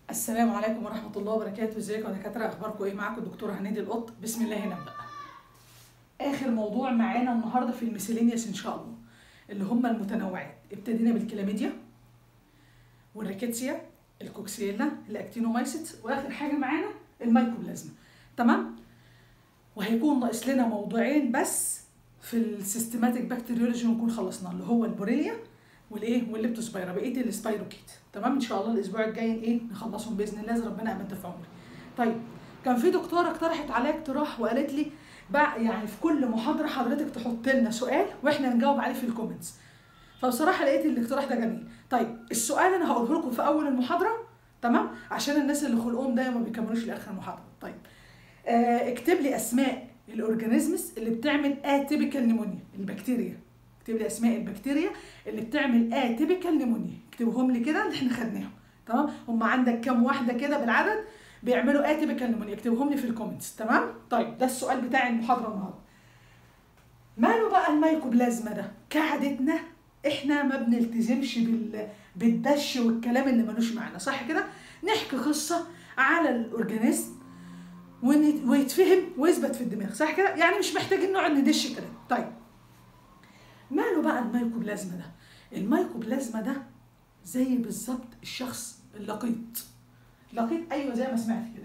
السلام عليكم ورحمة الله وبركاته ازيكم يا دكاترة اخباركم ايه معاكم الدكتورة هنيدي القط بسم الله نبدأ اخر موضوع معانا النهاردة في الميسيلينيوس ان شاء الله اللي هم المتنوعات ابتدينا بالكلاميديا والريكيتسيا الكوكسيلا الاكتينومايسيتس واخر حاجة معانا المايكوبلازما تمام وهيكون ناقص لنا موضوعين بس في السيستماتيك بكتيريولوجي ونكون خلصنا اللي هو البوريليا والايه والليبتوسبايرا بقيه السبايروكيت تمام ان شاء الله الاسبوع الجاي ايه نخلصهم باذن الله إذا ربنا امد في عمري طيب كان في دكتوره اقترحت عليا اقتراح وقالت لي بقى يعني في كل محاضره حضرتك تحط لنا سؤال واحنا نجاوب عليه في الكومنتس فبصراحه لقيت الاقتراح ده جميل طيب السؤال انا هقوله لكم في اول المحاضره تمام عشان الناس اللي خلقهم ده ما بيكملوش لاخر المحاضره طيب آه اكتب لي اسماء الاورجانيزمز اللي بتعمل اتيبيكال نيمونيا البكتيريا اكتب لي اسماء البكتيريا اللي بتعمل اتيبيكال نيمونيا اكتبهم لي كده اللي احنا خدناهم تمام هم عندك كام واحده كده بالعدد بيعملوا اتيبيكال نيمونيا اكتبهم لي في الكومنتس تمام طيب ده السؤال بتاع المحاضره النهارده ماله بقى الميكوبلازما ده كعادتنا احنا ما بنلتزمش بال بالدش والكلام اللي ملوش معنى صح كده نحكي قصه على الاورجانيزم ون- ويتفهم ويثبت في الدماغ صح كده يعني مش محتاجين نقعد ندش كلام طيب ماله بقى الميكوبلازما ده الميكوبلازما ده زي بالظبط الشخص اللقيط لقيط ايوه زي ما سمعت كده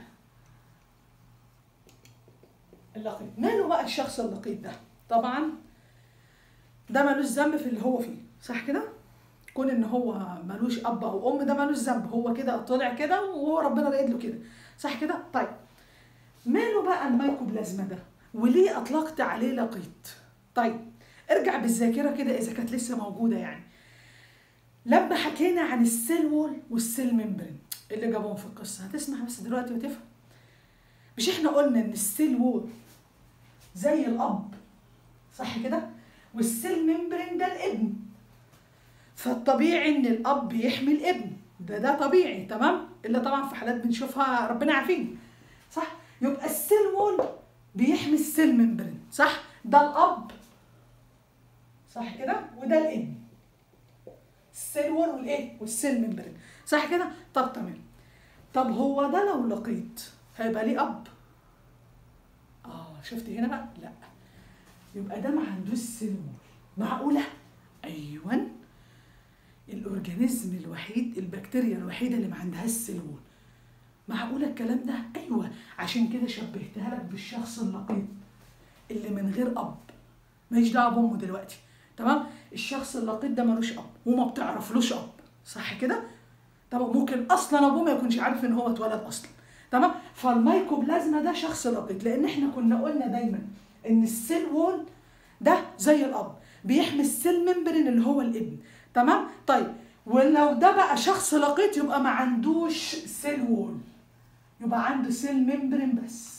اللقيط ماله بقى الشخص اللقيط ده طبعا ده ملوش ذنب في اللي هو فيه صح كده كون ان هو ملوش اب او ام ده ملوش ذنب هو كده طلع كده وهو ربنا رايد له كده صح كده طيب ماله بقى الميكوبلازما ده وليه اطلقت عليه لقيط طيب ارجع بالذاكره كده اذا كانت لسه موجوده يعني لما حكينا عن السيل وول والسيل ممبرين اللي جابوهم في القصه هتسمع بس دلوقتي وتفهم مش احنا قلنا ان السيل وول زي الاب صح كده والسيل ممبرين ده الابن فالطبيعي ان الاب يحمي الابن ده ده طبيعي تمام الا طبعا في حالات بنشوفها ربنا عارفين صح يبقى السيل وول بيحمي السيل ممبرين صح ده الاب صح كده وده الابن السيل وول والايه والسيل ممبرين صح كده طب تمام طب هو ده لو لقيت هيبقى ليه اب اه شفت هنا بقى لا يبقى ده ما عندوش سيل وول معقوله ايوه الاورجانيزم الوحيد البكتيريا الوحيده اللي ما عندهاش سيل وول معقوله الكلام ده ايوه عشان كده شبهتها لك بالشخص اللقيط اللي من غير اب ماليش دعوه بامه دلوقتي تمام الشخص اللقيط ده ملوش اب وما بتعرفلوش اب صح كده طب ممكن اصلا ابوه ما يكونش عارف ان هو اتولد اصلا تمام فالميكوبلازما ده شخص لقيط لان احنا كنا قلنا دايما ان السيل وول ده زي الاب بيحمي السيل ممبرين اللي هو الابن تمام طيب ولو ده بقى شخص لقيط يبقى ما عندوش سيل وول يبقى عنده سيل ممبرين بس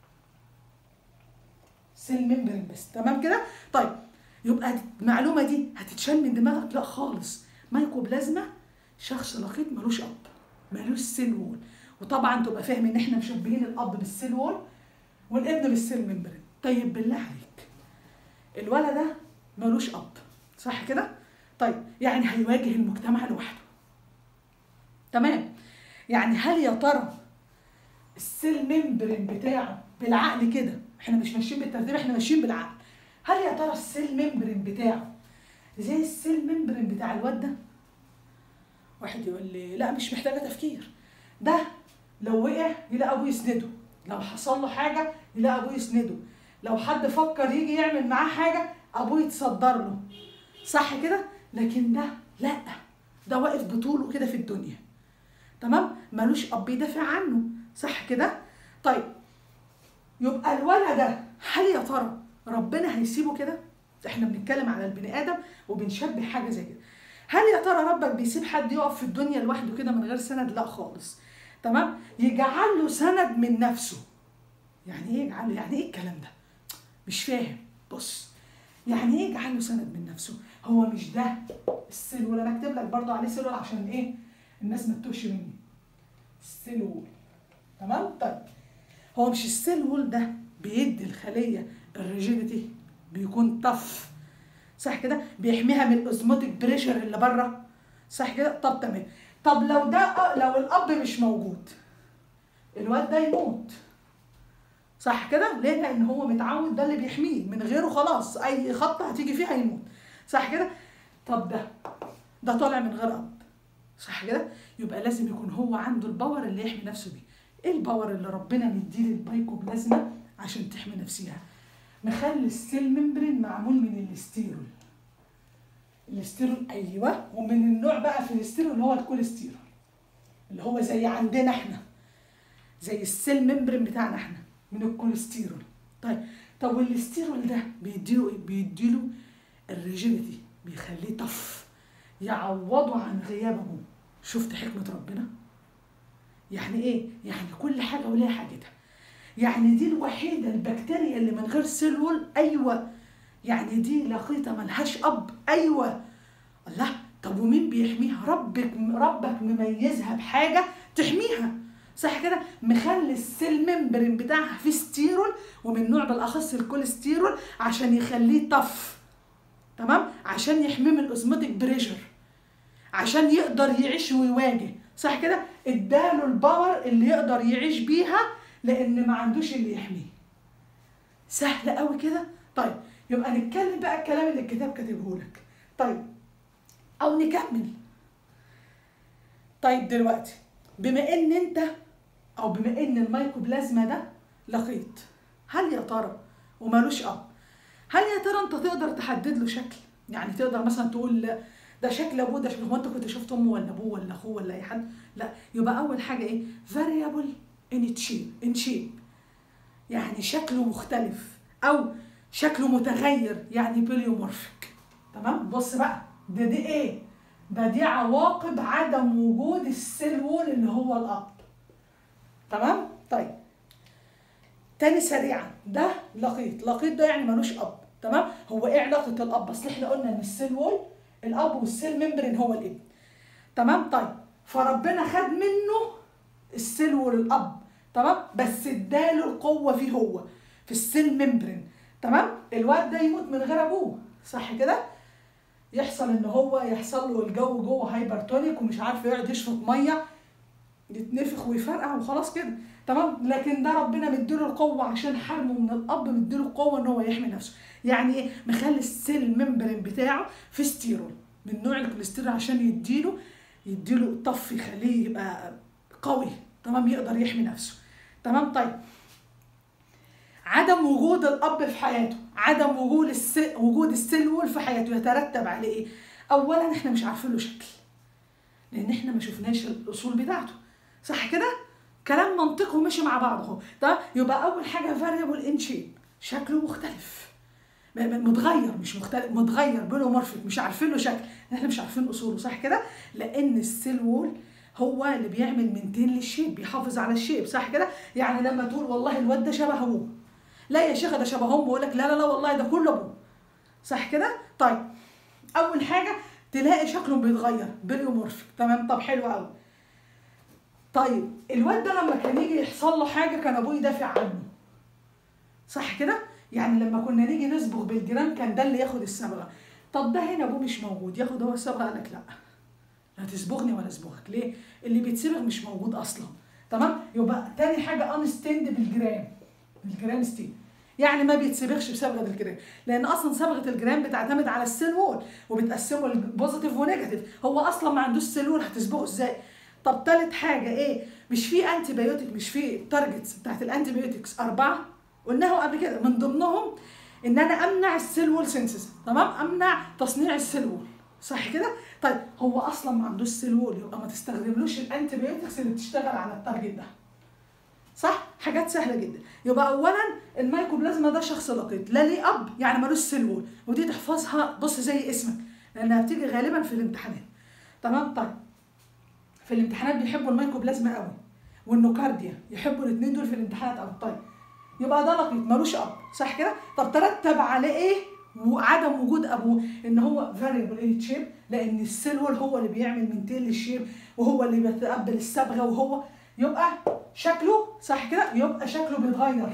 سيل ممبرين بس تمام كده طيب يبقى المعلومه دي هتتشال من دماغك لا خالص مايكوبلازما شخص لقيط ملوش اب ملوش سيل وول وطبعا تبقى فاهم ان احنا مشبهين الاب بالسيل وول والابن بالسيل ممبرين طيب بالله عليك الولد ده ملوش اب صح كده طيب يعني هيواجه المجتمع لوحده تمام يعني هل يا ترى السيل ممبرين بتاعه بالعقل كده احنا مش ماشيين بالترتيب احنا ماشيين بالعقل هل يا ترى السيل ممبرين بتاعه زي السيل ممبرين بتاع الواد ده واحد يقول لي لا مش محتاجه تفكير ده لو وقع يلاقي ابوه يسنده لو حصل له حاجه يلاقي ابوه يسنده لو حد فكر يجي يعمل معاه حاجه ابوه يتصدر له صح كده لكن ده لا ده واقف بطوله كده في الدنيا تمام ملوش اب يدافع عنه صح كده طيب يبقى الولد ده هل يا ترى ربنا هيسيبه كده احنا بنتكلم على البني ادم وبنشبه حاجه زي كده هل يا ترى ربك بيسيب حد يقف في الدنيا لوحده كده من غير سند لا خالص تمام يجعل له سند من نفسه يعني ايه يجعل له يعني ايه الكلام ده مش فاهم بص يعني ايه يجعل له سند من نفسه هو مش ده السلول انا اكتب لك برضو عليه سلول عشان ايه الناس ما تتوهش مني السلول تمام طيب هو مش السلول ده بيدي الخليه الريجيديتي بيكون طف صح كده بيحميها من الاوزموتيك بريشر اللي بره صح كده طب تمام طب لو ده لو الاب مش موجود الواد ده يموت صح كده ليه لان هو متعود ده اللي بيحميه من غيره خلاص اي خطه هتيجي فيها هيموت صح كده طب ده ده طالع من غير اب صح كده يبقى لازم يكون هو عنده الباور اللي يحمي نفسه بيه ايه الباور اللي ربنا مديه للمايكوبلازما عشان تحمي نفسها مخلي السيل ممبرين معمول من الاستيرول الاستيرول ايوه ومن النوع بقى في الاستيرول اللي هو الكوليستيرول اللي هو زي عندنا احنا زي السيل ممبرين بتاعنا احنا من الكوليسترول طيب طب والاستيرول ده بيديله ايه بيديله الريجيديتي بيخليه طف يعوضه عن غياب ابوه شفت حكمه ربنا يعني ايه يعني كل حاجه وليها حاجتها يعني دي الوحيده البكتيريا اللي من غير سيلول ايوه يعني دي لقيطه ملهاش اب ايوه الله طب ومين بيحميها ربك ربك مميزها بحاجه تحميها صح كده مخلي السيل ممبرين بتاعها فيه ستيرول ومن نوع بالاخص الكوليسترول عشان يخليه طف تمام عشان يحميه من الاوزموتيك بريشر عشان يقدر يعيش ويواجه صح كده اداله الباور اللي يقدر يعيش بيها لان ما عندوش اللي يحميه سهل قوي كده طيب يبقى نتكلم بقى الكلام اللي الكتاب كاتبه لك طيب او نكمل طيب دلوقتي بما ان انت او بما ان الميكوبلازما ده لقيط هل يا ترى ومالوش اب هل يا ترى انت تقدر تحدد له شكل يعني تقدر مثلا تقول ده شكل ابوه ده شكل هو انت كنت شفت امه ولا ابوه ولا اخوه ولا اي حد لا يبقى اول حاجه ايه variable in shape in shape يعني شكله مختلف او شكله متغير يعني بليومورفيك تمام بص بقى ده دي ايه ده دي عواقب عدم وجود السيل وول اللي هو الاب تمام طيب تاني سريعا ده لقيط لقيط ده يعني ملوش اب تمام هو ايه علاقه الاب اصل احنا قلنا ان السيل وول الاب والسيل ممبرين هو الابن تمام طيب فربنا خد منه السيل وول الاب تمام بس اداله القوه فيه هو في السيل ممبرين تمام الواد ده يموت من غير ابوه صح كده يحصل ان هو يحصل له الجو جوه هايبرتونيك ومش عارف يقعد يشفط ميه يتنفخ ويفرقع وخلاص كده تمام لكن ده ربنا مديله القوه عشان حرمه من الاب مديله القوه ان هو يحمي نفسه يعني ايه مخلي السيل ممبرين بتاعه في ستيرول من نوع الكوليسترول عشان يديله يديله طف يخليه يبقى قوي تمام يقدر يحمي نفسه تمام طيب عدم وجود الاب في حياته عدم وجود الس... وجود السيل وول في حياته يترتب عليه ايه اولا احنا مش عارفين له شكل لان احنا ما شفناش الاصول بتاعته صح كده كلام منطقي وماشي مع بعض اهو ده يبقى اول حاجه فاريبل ان شيب شكله مختلف متغير مش مختلف متغير بيلومورفيك مش عارفين له شكل احنا مش عارفين اصوله صح كده لان السيل وول هو اللي بيعمل منتين للشيب بيحافظ على الشيب صح كده يعني لما تقول والله الواد ده شبه ابوه لا يا شيخه ده شبه امه يقول لك لا لا لا والله ده كله ابوه صح كده طيب اول حاجه تلاقي شكله بيتغير بيليومورفيك تمام طب حلو قوي طيب الواد ده لما كان يجي يحصل له حاجه كان ابوه يدافع عنه صح كده يعني لما كنا نيجي نصبغ بالجرام كان ده اللي ياخد الصبغه طب ده هنا ابوه مش موجود ياخد هو الصبغه قال لك لا لا تصبغني ولا اصبغك ليه اللي بيتصبغ مش موجود اصلا تمام يبقى تاني حاجه انستند بالجرام بالجرام ستين يعني ما بيتصبغش بصبغه الجرام لان اصلا صبغه الجرام بتعتمد على السيل وول وبتقسمه لبوزيتيف ونيجاتيف هو اصلا ما عندوش سيل وول هتصبغه ازاي طب تالت حاجه ايه مش في انتي بايوتيك مش في تارجتس بتاعت الانتي بايوتكس اربعه قلناهم قبل كده من ضمنهم ان انا امنع السيل وول سينسيس تمام امنع تصنيع السيل وول صح كده طيب هو اصلا ما عندوش سيل وول يبقى ما تستخدملوش الانتي بايوتكس اللي بتشتغل على التارجت ده صح حاجات سهله جدا يبقى اولا الميكوبلازما ده شخص لقيط لا ليه اب يعني ملوش سيل وول ودي تحفظها بص زي اسمك لانها بتيجي غالبا في الامتحانات تمام طيب في الامتحانات بيحبوا الميكوبلازما قوي والنوكارديا يحبوا الاثنين دول في الامتحانات قوي طيب يبقى ده لقيط ملوش اب صح كده طب ترتب عليه ايه وعدم وجود ابوه ان هو فاريبل ان شيب لان السيل وول هو اللي بيعمل منتين للشيب وهو اللي بيتقبل الصبغه وهو يبقى شكله صح كده يبقى شكله بيتغير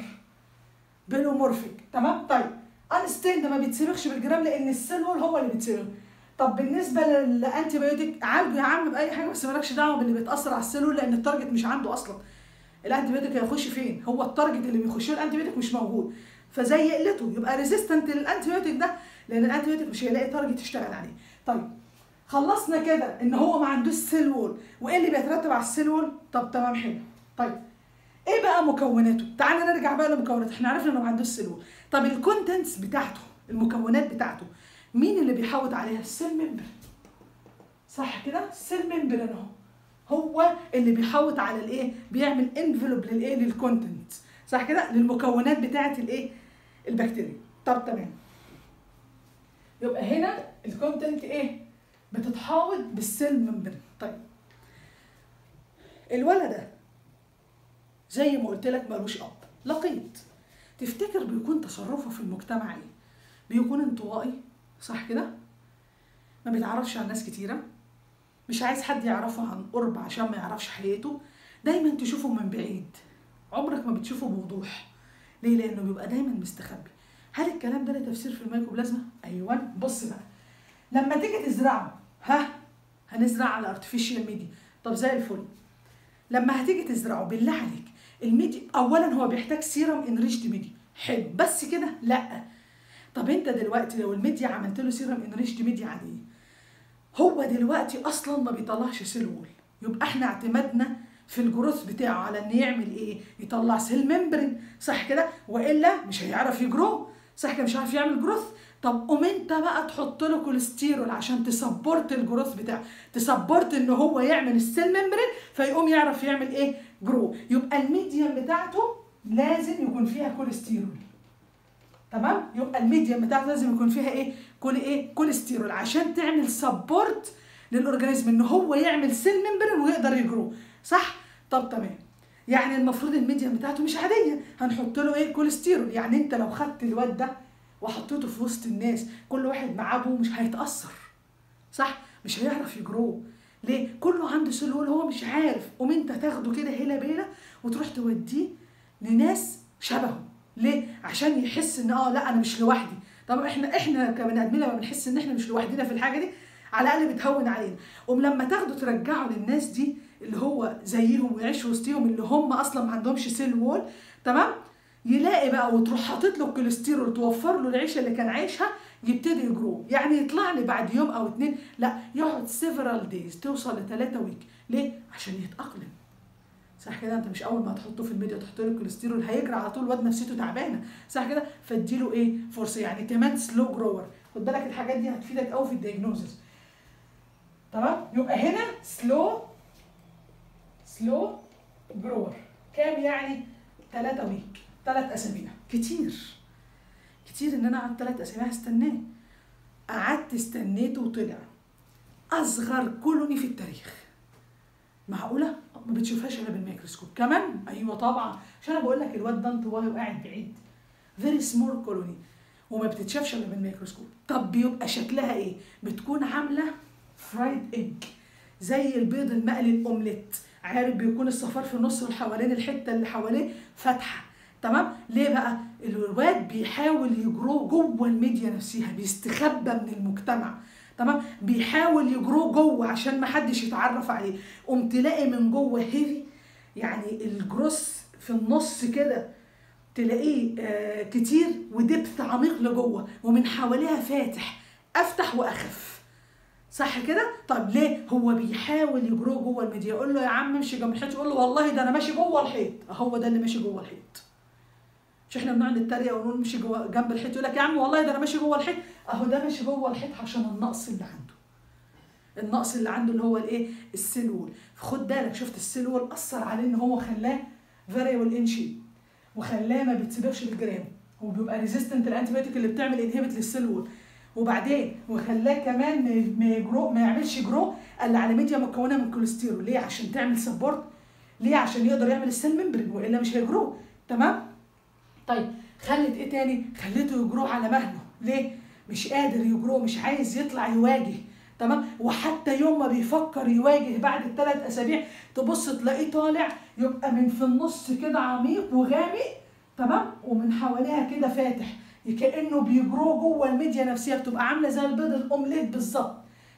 بيلومورفيك تمام طيب انستين ده ما بيتصبغش بالجرام لان السيل وول هو اللي بيتصبغ طب بالنسبه للانتي بايوتيك عالجه يا عم باي حاجه بس مالكش دعوه باللي بيتاثر على السيلول لان التارجت مش عنده اصلا الانتي بايوتيك هيخش فين هو التارجت اللي بيخش له الانتي بايوتيك مش موجود فزي قلته يبقى ريزيستنت للانتي بايوتيك ده لان الانتي بايوتيك مش هيلاقي تارجت يشتغل عليه طيب خلصنا كده ان هو ما عندوش سيل وول وايه اللي بيترتب على السيل وول طب تمام حلو طيب ايه بقى مكوناته تعالى نرجع بقى لمكوناته احنا عرفنا انه ما عندوش سيل وول طب الكونتنتس بتاعته المكونات بتاعته مين اللي بيحوط عليها السيل ممبر صح كده السيل ممبر اهو هو اللي بيحوط على الايه بيعمل انفلوب للايه للكونتنت صح كده للمكونات بتاعه الايه البكتيريا طب تمام يبقى هنا الكونتنت ايه بتتحاوط بالسيل ممبر طيب الولد ده زي ما قلت لك ملوش اب لقيط تفتكر بيكون تصرفه في المجتمع ايه بيكون انطوائي صح كده ما بيتعرفش على ناس كتيره مش عايز حد يعرفه عن قرب عشان ما يعرفش حقيقته دايما تشوفه من بعيد عمرك ما بتشوفه بوضوح ليه لانه بيبقى دايما مستخبي هل الكلام ده له تفسير في الميكروبلازما ايوه بص بقى لما تيجي تزرعه ها هنزرع على ارتفيشال ميديا طب زي الفل لما هتيجي تزرعه بالله عليك الميديا اولا هو بيحتاج سيرم انريشد ميديا حلو بس كده لا طب انت دلوقتي لو الميديا عملت له سيرم انريشد ميديا عاديه هو دلوقتي اصلا ما بيطلعش سيل وول يبقى احنا اعتمدنا في الجروث بتاعه على ان يعمل ايه يطلع سيل ممبرين صح كده والا مش هيعرف يجرو صح كده مش هيعرف يعمل جروث طب قوم انت بقى تحط له كوليسترول عشان تسبورت الجروث بتاعه تسبورت ان هو يعمل السيل ممبرين فيقوم يعرف يعمل ايه جرو يبقى الميديم بتاعته لازم يكون فيها كوليسترول تمام يبقى الميديم بتاعته لازم يكون فيها ايه كل ايه كوليسترول عشان تعمل سبورت للاورجانيزم ان هو يعمل سيل ممبرين ويقدر يجرو صح طب تمام يعني المفروض الميديم بتاعته مش عاديه هنحط له ايه كوليسترول يعني انت لو خدت الواد ده وحطيته في وسط الناس كل واحد معاه ابوه مش هيتاثر صح مش هيعرف يجرو ليه كله عنده سلول هو مش عارف قوم انت تاخده كده هيلا بيلا وتروح توديه لناس شبهه ليه عشان يحس ان اه لا انا مش لوحدي طب احنا احنا كبني ادمين لما بنحس ان احنا مش لوحدنا في الحاجه دي على الاقل بتهون علينا قوم لما تاخده ترجعه للناس دي اللي هو زيهم ويعيش وسطيهم اللي هم اصلا ما عندهمش سيل وول تمام يلاقي بقى وتروح حاطط له الكوليسترول توفر له العيشه اللي كان عايشها يبتدي يجرو يعني يطلع لي بعد يوم او اتنين لا يقعد سيفرال دايز توصل لثلاثة ويك ليه عشان يتاقلم صح كده انت مش اول ما تحطه في الميديا تحط له الكوليسترول هيجري على طول الواد نفسيته تعبانه صح كده فاديله ايه فرصه يعني كمان سلو جروور خد بالك الحاجات دي هتفيدك قوي في الدياجنوزس تمام يبقى هنا سلو سلو جروور كام يعني 3 ويك 3 اسابيع كتير كتير ان انا قعدت 3 اسابيع استناه قعدت استنيته وطلع اصغر كولوني في التاريخ معقوله ما بتشوفهاش الا بالميكروسكوب كمان ايوه طبعا عشان انا بقول لك الواد ده انطوائي وقاعد بعيد فيري سمول كولوني وما بتتشافش الا بالميكروسكوب طب بيبقى شكلها ايه بتكون عامله فرايد ايج زي البيض المقلي الاومليت عارف بيكون الصفار في النص وحوالين الحته اللي حواليه فاتحه تمام ليه بقى الواد بيحاول يجرو جوه الميديا نفسها بيستخبى من المجتمع تمام بيحاول يجرو جوه عشان ما حدش يتعرف عليه قوم تلاقي من جوه هيفي يعني الجروس في النص كده تلاقيه آه كتير ودبث عميق لجوه ومن حواليها فاتح افتح واخف صح كده طب ليه هو بيحاول يجرو جوه الميديا يقول له يا عم امشي جنب الحيط يقول له والله ده انا ماشي جوه الحيط هو ده اللي ماشي جوه الحيط مش احنا بنقعد نتريق ونقول مشي جوه جنب الحيط يقول لك يا عم والله ده انا ماشي جوه الحيط اهو ده ماشي جوه الحيط عشان النقص اللي عنده النقص اللي عنده اللي هو الايه السلول خد بالك شفت السلول اثر عليه ان هو خلاه فاريبل ان شيب وخلاه ما بيتسببش بالجرام هو بيبقى ريزيستنت الانتيبيوتيك اللي بتعمل انهبت للسلول وبعدين وخلاه كمان ما يجرو ما يعملش جرو الا على ميديا مكونه من كوليسترول ليه عشان تعمل سبورت ليه عشان يقدر يعمل السيل ممبرين والا مش هيجرو تمام طيب خلت ايه تاني خليته يجرو على مهله ليه مش قادر يجرو مش عايز يطلع يواجه تمام وحتى يوم ما بيفكر يواجه بعد الثلاث اسابيع تبص تلاقيه طالع يبقى من في النص كده عميق وغامق تمام ومن حواليها كده فاتح كانه بيجرو جوه الميديا نفسها بتبقى عامله زي البيض الاومليت بالظبط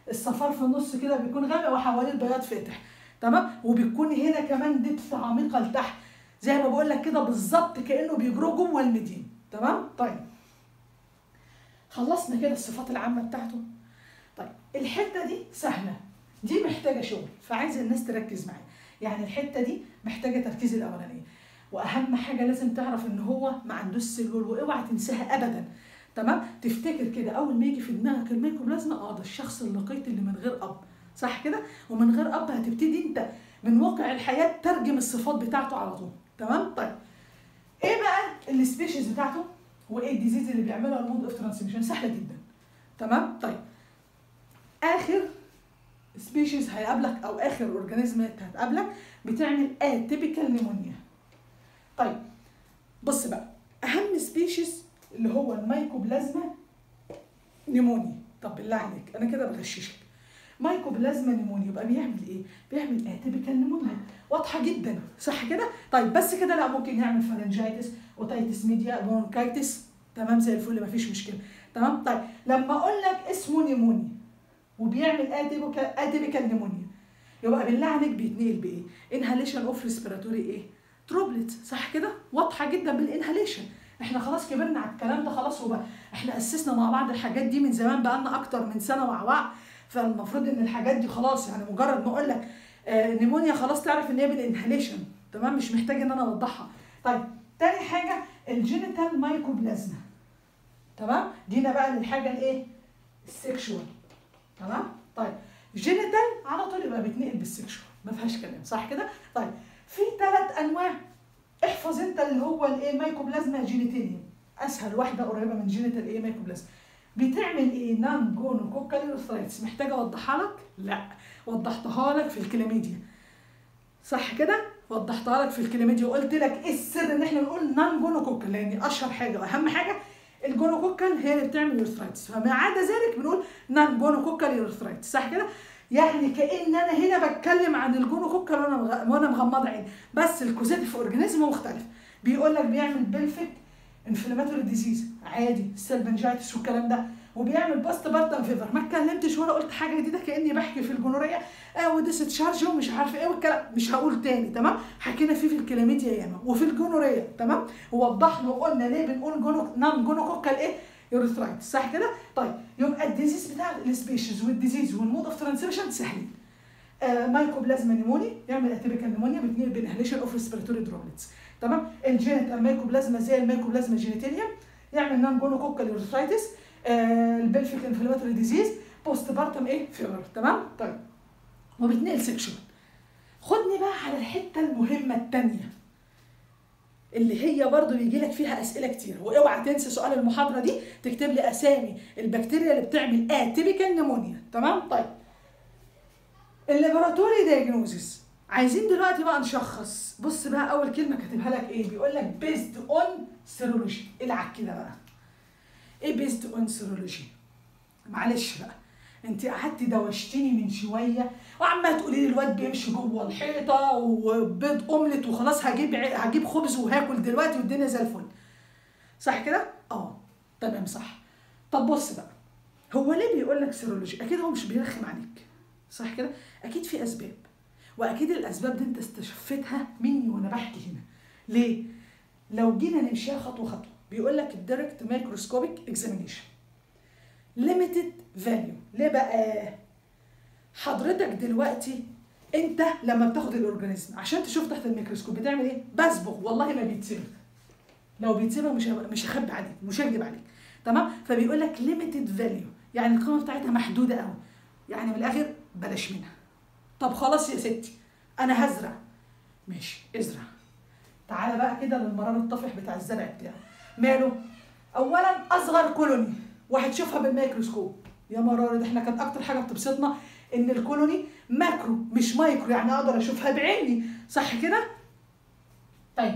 الصفار في النص كده بيكون غامق وحواليه البياض فاتح تمام وبيكون هنا كمان دبس عميقه لتحت زي ما بقول لك كده بالظبط كانه بيجروا جوه المدين تمام طيب خلصنا كده الصفات العامه بتاعته طيب الحته دي سهله دي محتاجه شغل فعايز الناس تركز معايا يعني الحته دي محتاجه تركيز الاولانيه واهم حاجه لازم تعرف ان هو ما عندوش سلول واوعى تنساها ابدا تمام تفتكر كده اول ما يجي في دماغك الميكروبلازما اه ده الشخص اللقيط اللي من غير اب صح كده ومن غير اب هتبتدي انت من واقع الحياه ترجم الصفات بتاعته على طول تمام طيب ايه بقى السبيشيز بتاعته وايه الديزيز اللي بيعملها المود اوف ترانسميشن سهله جدا تمام طيب اخر سبيشيز هيقابلك او اخر اورجانيزم هتقابلك بتعمل اتيبيكال نيمونيا طيب بص بقى اهم سبيشيز اللي هو المايكوبلازما نيموني طب بالله عليك انا كده بغششك مايكوبلازما نيموني يبقى بيعمل ايه بيعمل اتيبيكال نيمونيا واضحه جدا صح كده طيب بس كده لا ممكن يعمل فارنجايتس اوتايتس ميديا برونكايتس تمام زي الفل مفيش مشكله تمام طيب لما اقول لك اسمه نيموني وبيعمل اتيبيكال نيمونيا يبقى بالله عليك بيتنقل بايه انهاليشن اوف ريسبيراتوري ايه تروبلت صح كده واضحه جدا بالانهاليشن احنا خلاص كبرنا على الكلام ده خلاص وبقى احنا اسسنا مع بعض الحاجات دي من زمان بقالنا اكتر من سنه مع بعض فالمفروض ان الحاجات دي خلاص يعني مجرد ما اقول لك آه نيمونيا خلاص تعرف ان هي بالانهاليشن تمام مش محتاج ان انا اوضحها طيب تاني حاجه الجينيتال مايكوبلازما تمام جينا بقى للحاجه الايه السكشوال تمام طيب جينيتال على طول يبقى بيتنقل بالسكشوال ما فيهاش كلام صح كده طيب في ثلاث انواع احفظ انت اللي هو الايه مايكوبلازما جينيتاليوم اسهل واحده قريبه من جينيتال ايه مايكوبلازما بتعمل ايه نان جونوكوكال يوثرايتس محتاجه اوضحها لك لا وضحتها لك في الكلاميديا صح كده وضحتها لك في الكلاميديا وقلت لك ايه السر ان احنا نقول نان جونوكوكال لان اشهر حاجه واهم حاجه الجونوكوكال هي اللي بتعمل يوثرايتس فما عدا ذلك بنقول نان جونوكوكال يوثرايتس صح كده يعني كان انا هنا بتكلم عن الجونوكوكال وانا مغ... وانا مغمضه عيني بس الكوزيتيف اورجانيزم مختلف بيقول لك بيعمل بلفيك انفلاماتوري ديزيز عادي السلبنجايتس والكلام ده وبيعمل باست بارتم فيفر ما اتكلمتش ولا قلت حاجه جديده كاني بحكي في الجونوريه اه وديس تشارج ومش عارفه ايه والكلام مش هقول تاني تمام حكينا فيه في الكلاميديا ياما وفي الجونوريه تمام ووضحنا وقلنا ليه بنقول جونو نان جونوكوكال ايه يوريثرايتس صح كده طيب يبقى الديزيز بتاع السبيشيز والديزيز والمود اوف ترانسميشن سهلين آه مايكوبلازما نيموني يعمل اتيبيكال نيمونيا بتنقل بانهاليشن اوف ريسبيراتوري دروبلتس تمام الجينيت المايكوبلازما زي المايكوبلازما جينيتاليا يعمل نان جونوكوكال يوريثرايتس آه البلفيك انفلاماتوري ديزيز بوست بارتم ايه فيبر تمام طيب وبتنقل سكشوال خدني بقى على الحته المهمه الثانيه اللي هي برضو بيجي لك فيها اسئله كتير واوعى تنسى سؤال المحاضره دي تكتب لي اسامي البكتيريا اللي بتعمل اتيبيكال نيمونيا تمام طيب اللابوراتوري دايجنوزيس عايزين دلوقتي بقى نشخص بص بقى اول كلمه كاتبها لك ايه بيقول لك بيزد اون سيرولوجي العب كده بقى ايه بيزد اون سيرولوجي معلش بقى انت قعدتي دوشتني من شويه وعماله تقولي لي الواد بيمشي جوه الحيطه وبيض اومليت وخلاص هجيب هجيب خبز وهاكل دلوقتي والدنيا زي الفل صح كده اه تمام صح طب بص بقى هو ليه بيقول لك سيرولوجي اكيد هو مش بيرخم عليك صح كده اكيد في اسباب واكيد الاسباب دي انت استشفتها مني وانا بحكي هنا ليه لو جينا نمشيها خطوه خطوه بيقول لك الدايركت مايكروسكوبيك اكزامينيشن ليميتد فاليو ليه بقى حضرتك دلوقتي انت لما بتاخد الاورجانيزم عشان تشوف تحت الميكروسكوب بتعمل ايه بصبغ والله ما بيتسبغ لو بيتسبغ مش مش هخبي عليك مش هكدب عليك تمام فبيقول لك ليميتد فاليو يعني القيمه بتاعتها محدوده قوي يعني من الاخر بلاش منها طب خلاص يا ستي انا هزرع ماشي ازرع تعالى بقى كده للمرار الطفح بتاع الزرع بتاعك ماله اولا اصغر كولوني وهتشوفها بالميكروسكوب يا مرار ده احنا كانت اكتر حاجه بتبسطنا ان الكولوني ماكرو مش مايكرو يعني اقدر اشوفها بعيني صح كده طيب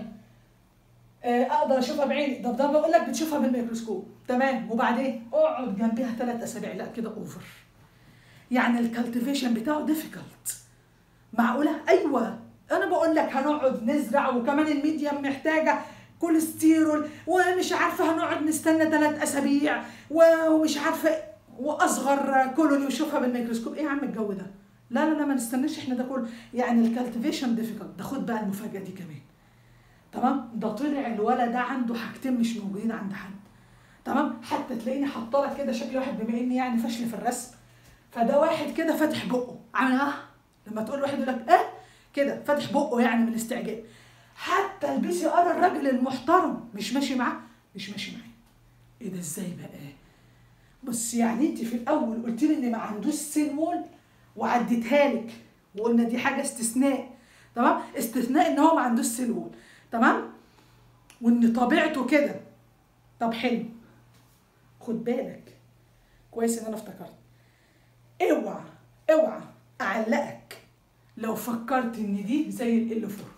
اقدر اشوفها بعيني طب ده بقول لك بتشوفها بالميكروسكوب تمام وبعدين اقعد جنبها ثلاث اسابيع لا كده اوفر يعني الكالتيفيشن بتاعه ديفيكالت معقوله ايوه انا بقول لك هنقعد نزرع وكمان الميديم محتاجه كوليسترول ومش عارفه هنقعد نستنى ثلاث اسابيع ومش عارفه واصغر كولوني ويشوفها بالميكروسكوب ايه يا عم الجو ده لا لا لا ما نستناش احنا ده كله يعني الكالتيفيشن ديفيكولت ده خد بقى المفاجاه دي كمان تمام ده طلع الولد ده عنده حاجتين مش موجودين عند حد تمام حتى تلاقيني حاطه لك كده شكل واحد بما اني يعني فاشله في الرسم فده واحد كده فاتح بقه عامل اه لما تقول واحد يقول لك اه كده فاتح بقه يعني من الاستعجاب حتى البي سي ار الراجل المحترم مش ماشي معاه مش ماشي معاه ايه ده ازاي بقى بس يعني انت في الاول قلت لي ان ما عندوش سين وول وعديتها لك وقلنا دي حاجه استثناء تمام استثناء ان هو ما عندوش سين وول تمام وان طبيعته كده طب حلو خد بالك كويس ان انا افتكرت اوعى اوعى اعلقك لو فكرت ان دي زي ال فورم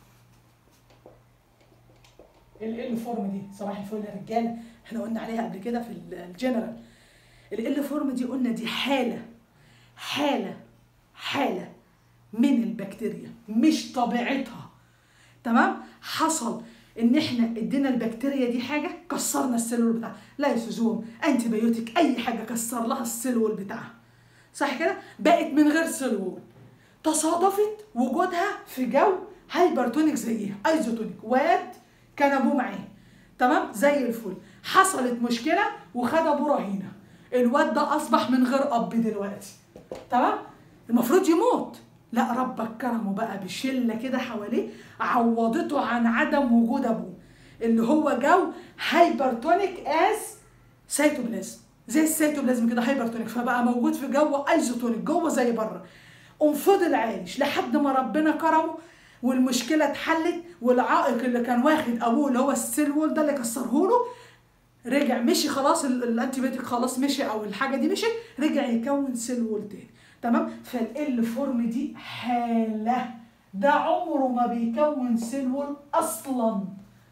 ال فورم دي صباح الفل يا رجاله احنا قلنا عليها قبل كده في الجنرال ال فورم دي قلنا دي حاله حاله حاله من البكتيريا مش طبيعتها تمام حصل ان احنا ادينا البكتيريا دي حاجه كسرنا السيلول بتاعها لايسوزوم انتي بايوتيك اي حاجه كسر لها السيلول بتاعها صح كده بقت من غير سيلول تصادفت وجودها في جو هايبرتونيك زيها ايزوتونيك واد كان ابوه معاه تمام زي الفل حصلت مشكله وخد ابوه رهينه الواد ده اصبح من غير اب دلوقتي تمام المفروض يموت لا ربك كرمه بقى بشله كده حواليه عوضته عن عدم وجود ابوه اللي هو جو هايبرتونيك از سيتوبلازم زي السيتوبلازم كده هايبرتونيك فبقى موجود في جو ايزوتونيك جوه زي بره قوم فضل عايش لحد ما ربنا كرمه والمشكله اتحلت والعائق اللي كان واخد ابوه اللي هو السيل وول ده اللي كسره له رجع مشي خلاص الانتي بيوتيك خلاص مشي او الحاجه دي مشي رجع يكون سيل وول تاني تمام فال فورم دي حاله ده عمره ما بيكون سيل وول اصلا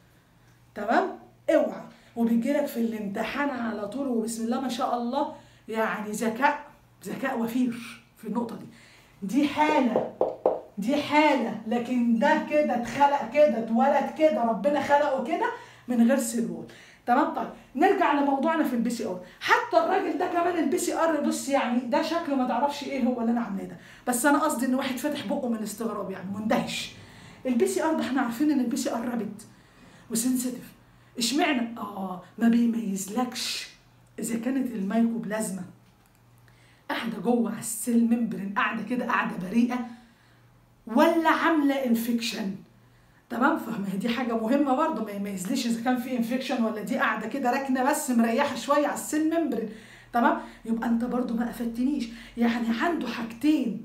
تمام اوعى وبيجي لك في الامتحان على طول وبسم الله ما شاء الله يعني ذكاء ذكاء وفير في النقطه دي دي حاله دي حاله لكن ده كده اتخلق كده اتولد كده ربنا خلقه كده من غير سيل وول تمام طيب نرجع لموضوعنا في البي سي ار حتى الراجل ده كمان البي سي ار بص يعني ده شكله ما تعرفش ايه هو اللي انا عاملاه ده بس انا قصدي ان واحد فاتح بقه من الاستغراب يعني مندهش البي سي ار ده احنا عارفين ان البي سي ار رابد وسنسيتيف اشمعنى اه ما بيميزلكش اذا كانت الميكوبلازما قاعده جوه على السيل ممبرين قاعده كده قاعده بريئه ولا عامله انفكشن تمام فما هي دي حاجه مهمه برضه ما يميزليش اذا كان في انفكشن ولا دي قاعده كده راكنه بس مريحه شويه على السيل ممبرين تمام يبقى انت برضه ما افدتنيش يعني عنده حاجتين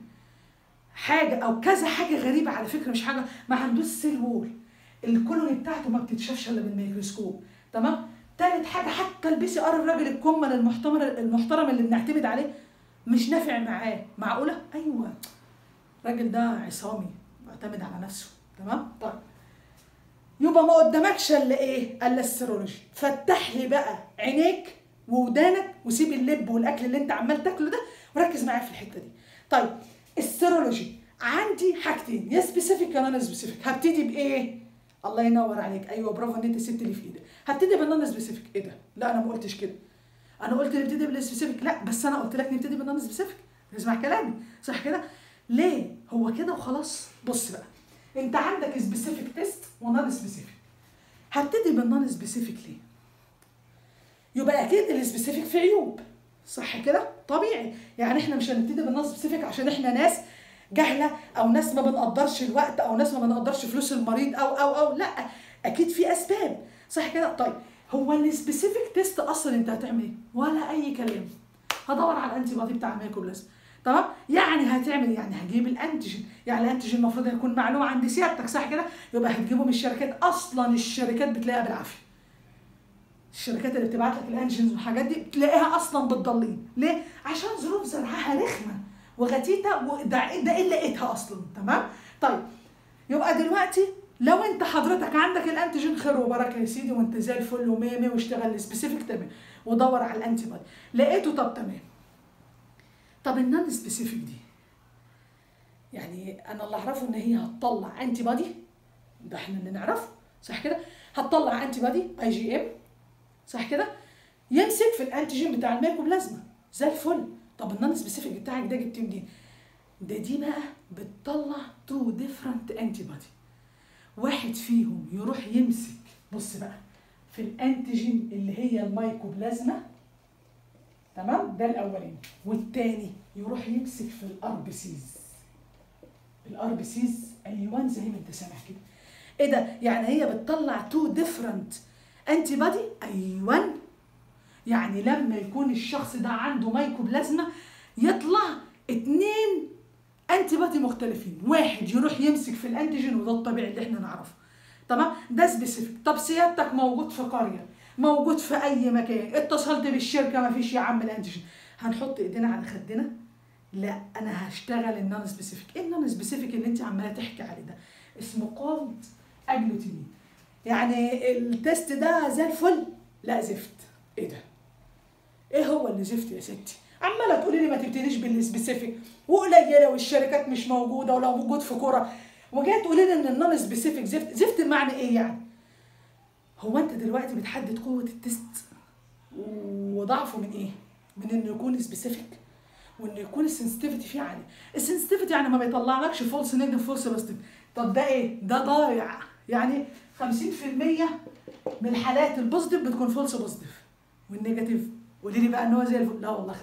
حاجه او كذا حاجه غريبه على فكره مش حاجه ما عندوش سيل وول الكولوني بتاعته ما بتتشافش الا بالميكروسكوب تمام تالت حاجه حتى البي سي ار الراجل الكمل المحترم المحترم اللي بنعتمد عليه مش نافع معاه معقوله ايوه الراجل ده عصامي معتمد على نفسه تمام طيب يبقى ما قدامكش الا ايه الا السيرولوجي فتح لي بقى عينيك وودانك وسيب اللب والاكل اللي انت عمال تاكله ده وركز معايا في الحته دي طيب السيرولوجي عندي حاجتين يا سبيسيفيك يا نون سبيسيفيك هبتدي بايه الله ينور عليك ايوه برافو ان انت سبت لي في ايدك هبتدي بالنون سبيسيفيك ايه ده لا انا ما قلتش كده انا قلت نبتدي بالسبيسيفيك لا بس انا قلت لك نبتدي بالنون سبيسيفيك اسمع كلامي صح كده ليه هو كده وخلاص بص بقى انت عندك سبيسيفيك تيست ونون سبيسيفيك هبتدي بالنون سبيسيفيك ليه يبقى اكيد السبيسيفيك فيه عيوب صح كده طبيعي يعني احنا مش هنبتدي بالنون سبيسيفيك عشان احنا ناس جهله او ناس ما بنقدرش الوقت او ناس ما بنقدرش فلوس المريض او او او لا اكيد في اسباب صح كده طيب هو السبيسيفيك تيست اصلا انت هتعمل ايه ولا اي كلام هدور على الانتي بودي بتاع الميكروبلازم تمام يعني هتعمل يعني هجيب الانتيجين يعني الانتيجين المفروض يكون معلوم عند سيادتك صح كده يبقى هتجيبه من الشركات اصلا الشركات بتلاقيها بالعافيه الشركات اللي بتبعت لك الانجنز والحاجات دي تلاقيها اصلا بتضلين ليه عشان ظروف زرعها رخمه وغتيته وده ده ايه لقيتها اصلا تمام طيب يبقى دلوقتي لو انت حضرتك عندك الانتيجين خير وبركه يا سيدي وانت زي الفل ومية مية واشتغل السبيسيفيك تمام ودور على الانتي بودي لقيته طب تمام طب النون سبيسيفيك دي يعني انا اللي اعرفه ان هي هتطلع انتي بودي ده احنا اللي نعرفه صح كده هتطلع انتي بودي اي جي ام صح كده يمسك في الانتيجين بتاع الميكوبلازما زي الفل طب النون سبيسيفيك بتاعك ده جبتيه منين ده دي بقى بتطلع تو ديفرنت انتي بودي واحد فيهم يروح يمسك بص بقى في الانتيجين اللي هي المايكوبلازما تمام ده الاولاني والتاني يروح يمسك في الار بي سيز الار بي سيز ايوان زي ما انت سامع كده ايه ده يعني هي بتطلع تو ديفرنت انتي بودي ايوان يعني لما يكون الشخص ده عنده مايكوبلازما يطلع اتنين انتي بودي مختلفين واحد يروح يمسك في الانتيجين وده الطبيعي اللي احنا نعرفه تمام ده سبيسيفيك طب سيادتك موجود في قريه موجود في اي مكان اتصلت بالشركه ما فيش يا عم الانتيجين هنحط ايدينا على خدنا لا انا هشتغل النون سبيسيفيك ايه النون سبيسيفيك اللي انت عماله تحكي عليه ده اسمه كولد اجلوتينين يعني التست ده زي الفل لا زفت ايه ده ايه هو اللي زفت يا ستي عماله تقولي لي ما تبتديش بالسبيسيفيك وقليله والشركات مش موجوده ولو موجود في كوره وجايه تقولي لي ان النون سبيسيفيك زفت زفت بمعنى ايه يعني هو انت دلوقتي بتحدد قوه التست وضعفه من ايه من انه يكون سبيسيفيك وانه يكون السنسيتيفيتي فيه عالي السنسيتيفيتي يعني ما بيطلعلكش فولس نيجاتيف فولس بوزيتيف طب ده ايه ده ضايع يعني 50% من الحالات البوزيتيف بتكون فولس بوزيتيف والنيجاتيف قولي لي بقى ان هو زي الفل لا والله 50%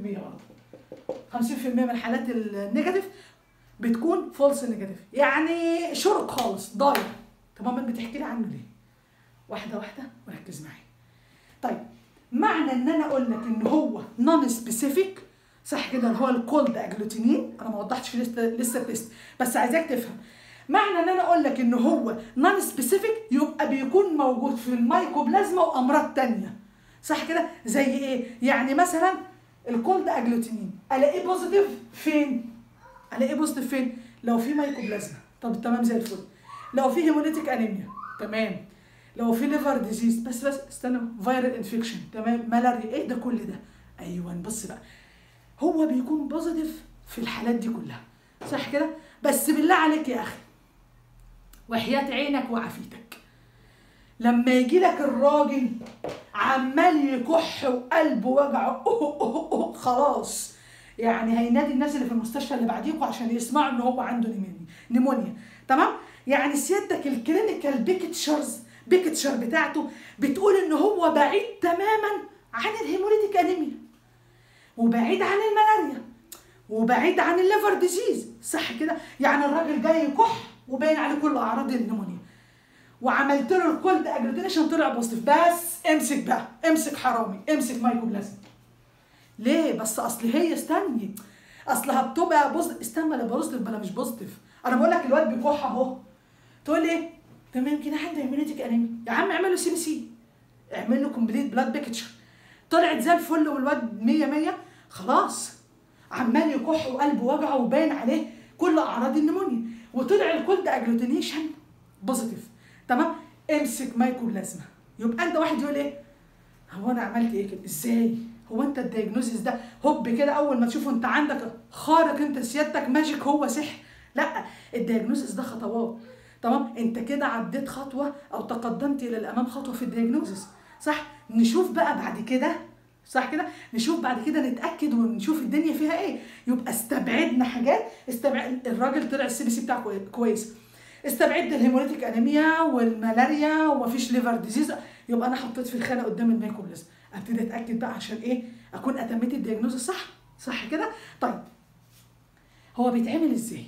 برضه 50% من الحالات النيجاتيف بتكون فولس نيجاتيف يعني شرط خالص ضايع طب امال بتحكي لي عنه ليه واحده واحده وركز معايا طيب معنى ان انا اقول لك ان هو نون سبيسيفيك صح كده اللي هو الكولد اجلوتينين انا ما وضحتش لسه لسه التست بس عايزاك تفهم معنى ان انا اقول لك ان هو نون سبيسيفيك يبقى بيكون موجود في المايكوبلازما وامراض تانية صح كده زي ايه يعني مثلا الكولد اجلوتينين الاقيه بوزيتيف فين الاقيه بوزيتيف فين لو في مايكوبلازما طب تمام زي الفل لو في هيموليتيك انيميا تمام لو في ليفر ديزيز بس بس استنى فيرال انفكشن تمام ملاريا ايه ده كل ده ايوه بص بقى هو بيكون بوزيتيف في الحالات دي كلها صح كده بس بالله عليك يا اخي وحياة عينك وعافيتك لما يجي لك الراجل عمال يكح وقلبه وجعه أوه أوه أوه خلاص يعني هينادي الناس اللي في المستشفى اللي بعديكوا عشان يسمعوا ان هو عنده نيمونيا نيمونيا تمام يعني سيادتك الكلينيكال بيكتشرز بيكتشر بتاعته بتقول ان هو بعيد تماما عن الهيموليتيك انيميا وبعيد عن الملاريا وبعيد عن الليفر ديزيز صح كده يعني الراجل جاي يكح وباين عليه كل اعراض النمونيا وعملت له الكولد اجلوتينيشن طلع بوزيتيف بس امسك بقى امسك حرامي امسك مايكوبلازما ليه بس اصل هي استني اصلها بتبقى بوزيتيف استنى لا بوزيتيف بلا مش بوزيتيف انا بقول لك الواد بيكح اهو تقول لي تمام كده عنده هيمونيتيك انيميا يا عم اعمل له سي بي سي اعمل له كومبليت بلاد بيكتشر طلعت زي الفل والواد 100 100 خلاص عمال يكح وقلبه وجعه وباين عليه كل اعراض النمونيا وطلع الكولد اجلوتينيشن بوزيتيف تمام امسك مايكوبلازما يبقى انت واحد يقول ايه هو انا عملت ايه كده ازاي هو انت الدايجنوزيس ده هوب كده اول ما تشوفه انت عندك خارق انت سيادتك ماجيك هو سحر لا الدايجنوزيس ده خطوات تمام انت كده عديت خطوه او تقدمت الى الامام خطوه في الدايجنوزيس صح نشوف بقى بعد كده صح كده نشوف بعد كده نتاكد ونشوف الدنيا فيها ايه يبقى استبعدنا حاجات استبعد الراجل طلع السي بي سي بتاعه كويس استبعدنا الهيموليتيك انيميا والملاريا ومفيش ليفر ديزيز يبقى انا حطيت في الخانه قدام الميكوبلازم ابتدي اتاكد بقى عشان ايه اكون اتميت الدياجنوز صح صح كده طيب هو بيتعمل ازاي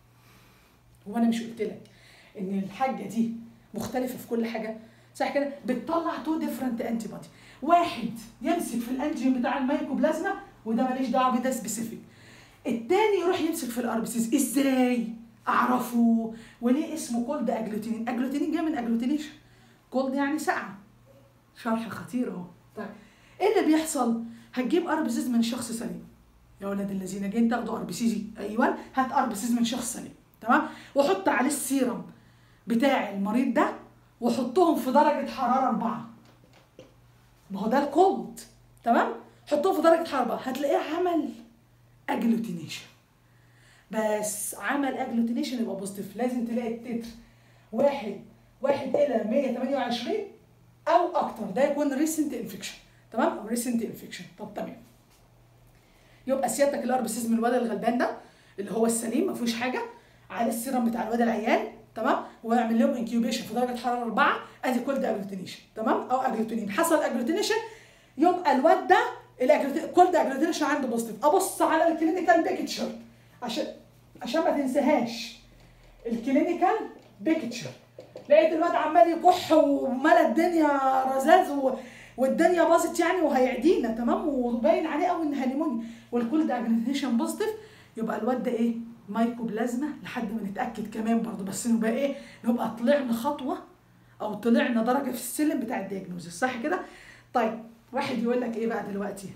هو انا مش قلت لك ان الحاجه دي مختلفه في كل حاجه صح كده بتطلع تو ديفرنت انتي بودي واحد يمسك في الانتيجين بتاع الميكوبلازما وده ماليش دعوه بده سبيسيفيك التاني يروح يمسك في الاربسيس ازاي اعرفه وليه اسمه كولد اجلوتينين اجلوتينين جاي من اجلوتينيشن كولد يعني ساقعه شرح خطير اهو طيب ايه اللي بيحصل هتجيب اربسيس من شخص سليم يا ولاد الذين جايين تاخدوا اربسيس ايوه هات اربسيس من شخص سليم تمام وحط عليه السيرم بتاع المريض ده وحطهم في درجه حراره أربعة ما هو ده الكولد تمام حطهم في درجه حراره أربعة هتلاقيه عمل اجلوتينيشن بس عمل اجلوتينيشن يبقى بوزيتيف لازم تلاقي التتر واحد واحد الى 128 او اكتر ده يكون ريسنت انفكشن تمام او ريسنت انفكشن طب تمام يبقى سيادتك الار بي سيز من الواد الغلبان ده اللي هو السليم ما فيهوش حاجه على السيرم بتاع الواد العيان تمام ويعمل لهم انكيوبيشن في درجه حراره 4 ادي كولد اجلوتينيشن تمام او اجلوتينين حصل اجلوتينيشن يبقى الواد ده الكولد اجلوتينيشن عنده بوزيتيف ابص على الكلينيكال بيكتشر عشان عشان ما تنساهاش الكلينيكال بيكتشر لقيت الواد عمال يكح وملا الدنيا رذاذ و... والدنيا باظت يعني وهيعدينا تمام وباين عليه قوي انها نيمونيا والكولد اجلوتينيشن بوزيتيف يبقى الواد ده ايه مايكوبلازما لحد ما نتاكد كمان برضه بس نبقى ايه نبقى طلعنا خطوه او طلعنا درجه في السلم بتاع الدياجنوزس صح كده طيب واحد يقول لك ايه بقى دلوقتي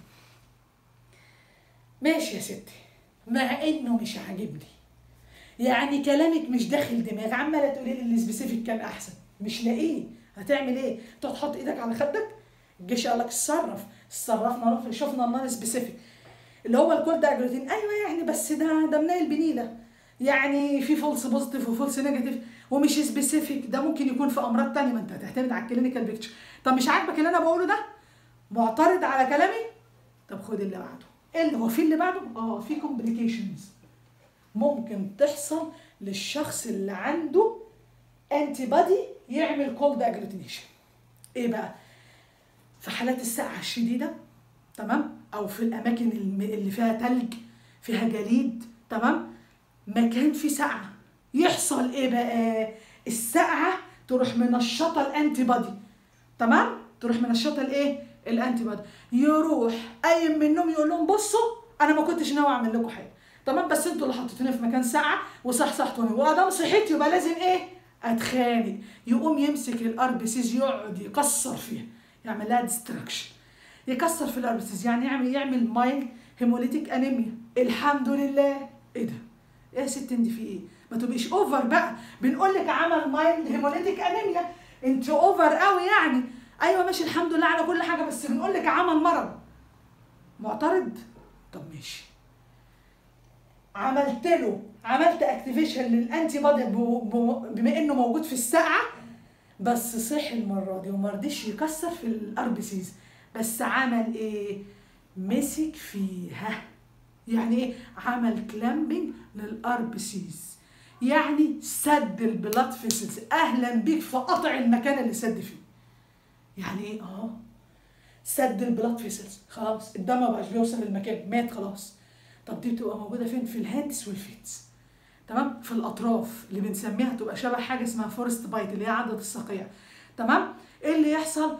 ماشي يا ستي مع انه مش عاجبني يعني كلامك مش داخل دماغي عماله تقولي لي السبيسيفيك كان احسن مش لاقيه هتعمل ايه تقعد تحط ايدك على خدك الجيش قال لك اتصرف صرفنا شفنا النون سبيسيفيك اللي هو الكولد اجلوتين ايوه يعني بس ده ده منيل بنيله يعني في فولس بوزيتيف وفولس نيجاتيف ومش سبيسيفيك ده ممكن يكون في امراض تانية ما انت هتعتمد على الكلينيكال بيكتشر طب مش عاجبك اللي انا بقوله ده معترض على كلامي طب خد اللي بعده ايه اللي هو في اللي بعده اه في كومبليكيشنز ممكن تحصل للشخص اللي عنده انتي بادي يعمل كولد اجلوتينيشن ايه بقى في حالات السقعه الشديده تمام او في الاماكن اللي فيها تلج فيها جليد تمام مكان فيه سقعه يحصل ايه بقى السقعه تروح منشطه الانتي بادي تمام تروح منشطه الايه الانتي بادي يروح قايم من النوم يقول لهم بصوا انا ما كنتش ناوي اعمل لكم حاجه تمام بس انتوا اللي حطيتوني في مكان ساقعه وصحصحتوني وادام صحيت يبقى لازم ايه اتخانق يقوم يمسك الار بي سيز يقعد يكسر فيها يعمل لها ديستراكشن يكسر في الار بي سيز يعني يعمل يعمل مايل هيموليتيك انيميا الحمد لله ايه ده ايه يا ست انت في ايه ما تبقيش اوفر بقى بنقول لك عمل مايل هيموليتيك انيميا انت اوفر قوي يعني ايوه ماشي الحمد لله على كل حاجه بس بنقول لك عمل مرض معترض طب ماشي عملت له عملت اكتيفيشن للانتي بادي بما انه موجود في الساعه بس صحي المره دي وما رضيش يكسر في الار بي سيز بس عمل ايه مسك فيها يعني ايه عمل كلامبنج للار بي سيز يعني سد البلاد فيسلز اهلا بيك في قطع المكان اللي سد فيه يعني ايه اه سد البلاد فيسلز خلاص الدم ما بقاش بيوصل للمكان مات خلاص طب دي بتبقى موجوده فين في الهاندس والفيتس تمام في الاطراف اللي بنسميها تبقى شبه حاجه اسمها فورست بايت اللي هي عضله الصقيع تمام ايه اللي يحصل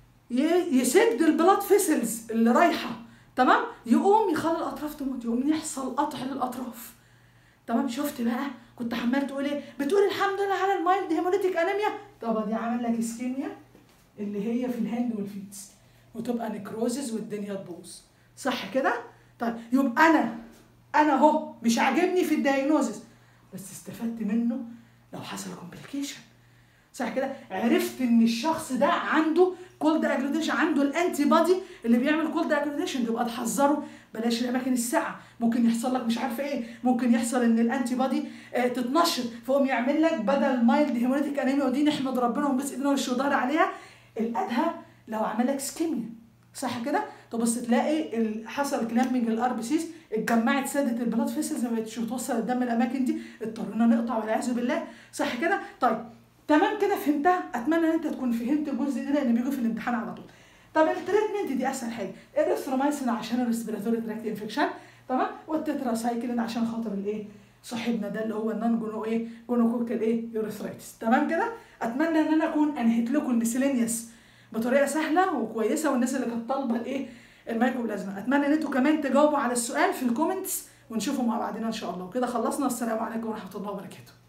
يسد البلاد فيسلز اللي رايحه تمام يقوم يخلي الاطراف تموت يقوم يحصل قطع للاطراف تمام شفت بقى كنت عمال تقول ايه بتقول الحمد لله على المايلد هيموليتيك انيميا طب دي عمل لك اسكيميا اللي هي في الهاند والفيتس وتبقى نكروزز والدنيا تبوظ صح كده طيب يبقى انا انا اهو مش عاجبني في الدايجنوزس بس استفدت منه لو حصل كومبليكيشن صح كده عرفت ان الشخص ده عنده كولد اجلوتيشن عنده الانتي بادي اللي بيعمل كولد اجلوتيشن يبقى تحذره بلاش الاماكن الساقعه ممكن يحصل لك مش عارفه ايه ممكن يحصل ان الانتي بادي آه تتنشط فقوم يعمل لك بدل مايلد هيموليتيك انيميا ودي نحمد ربنا ونبص ايدينا والشهدار عليها الادهى لو عمل لك سكيميا صح كده تبص تلاقي حصل كلامبنج الار بي سيز اتجمعت سادة البلاد فيسلز ما بقتش بتوصل الدم الاماكن دي اضطرينا نقطع والعياذ بالله صح كده طيب تمام كده فهمتها اتمنى ان انت تكون فهمت الجزء ده لان بيجوا في الامتحان على طول طب التريتمنت دي اسهل حاجه الريثرومايسين عشان الريسبيراتوري تراكت انفكشن تمام والتتراسايكلين عشان خاطر الايه صاحبنا ده اللي هو النون جونو ايه جونوكوكال ايه يوريثرايتس تمام كده اتمنى ان انا اكون انهيت لكم الميسيلينيوس بطريقه سهله وكويسه والناس اللي كانت طالبه الايه المايكروبلازما اتمنى ان انتوا كمان تجاوبوا على السؤال في الكومنتس ونشوفه مع بعضنا ان شاء الله وكده خلصنا السلام عليكم ورحمه الله وبركاته